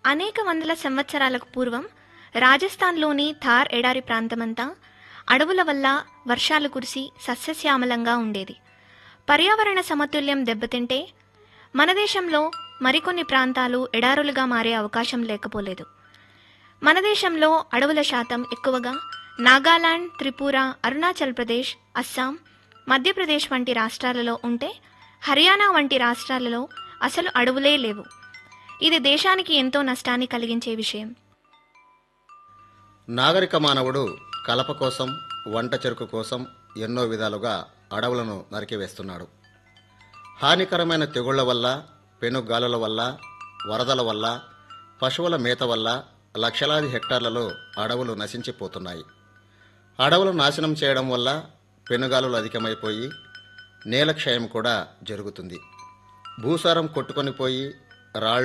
అనేక వందల సంవత్సరాలకు పూర్వం రాజస్థాన్లోని థార్ ఎడారి ప్రాంతమంతా అడవుల వల్ల వర్షాలు కురిసి సస్యశ్యామలంగా ఉండేది పర్యావరణ సమతుల్యం దెబ్బతింటే మన దేశంలో మరికొన్ని ప్రాంతాలు ఎడారులుగా మారే అవకాశం లేకపోలేదు మన దేశంలో అడవుల శాతం ఎక్కువగా నాగాలాండ్ త్రిపుర అరుణాచల్ ప్రదేశ్ అస్సాం మధ్యప్రదేశ్ వంటి రాష్ట్రాలలో ఉంటే హర్యానా వంటి రాష్ట్రాలలో అసలు అడవులే లేవు ఇది దేశానికి ఎంతో నష్టాన్ని కలిగించే విషయం నాగరిక మానవుడు కలప కోసం వంట చెరుకు కోసం ఎన్నో విధాలుగా అడవులను నరికివేస్తున్నాడు హానికరమైన తెగుళ్ల వల్ల పెనుగాలుల వల్ల వరదల వల్ల పశువుల మేత వల్ల లక్షలాది హెక్టార్లలో అడవులు నశించిపోతున్నాయి అడవులు నాశనం చేయడం వల్ల పెనుగాలులు అధికమైపోయి నేల క్షయం కూడా జరుగుతుంది భూసారం కొట్టుకొని పోయి రాళ్ళు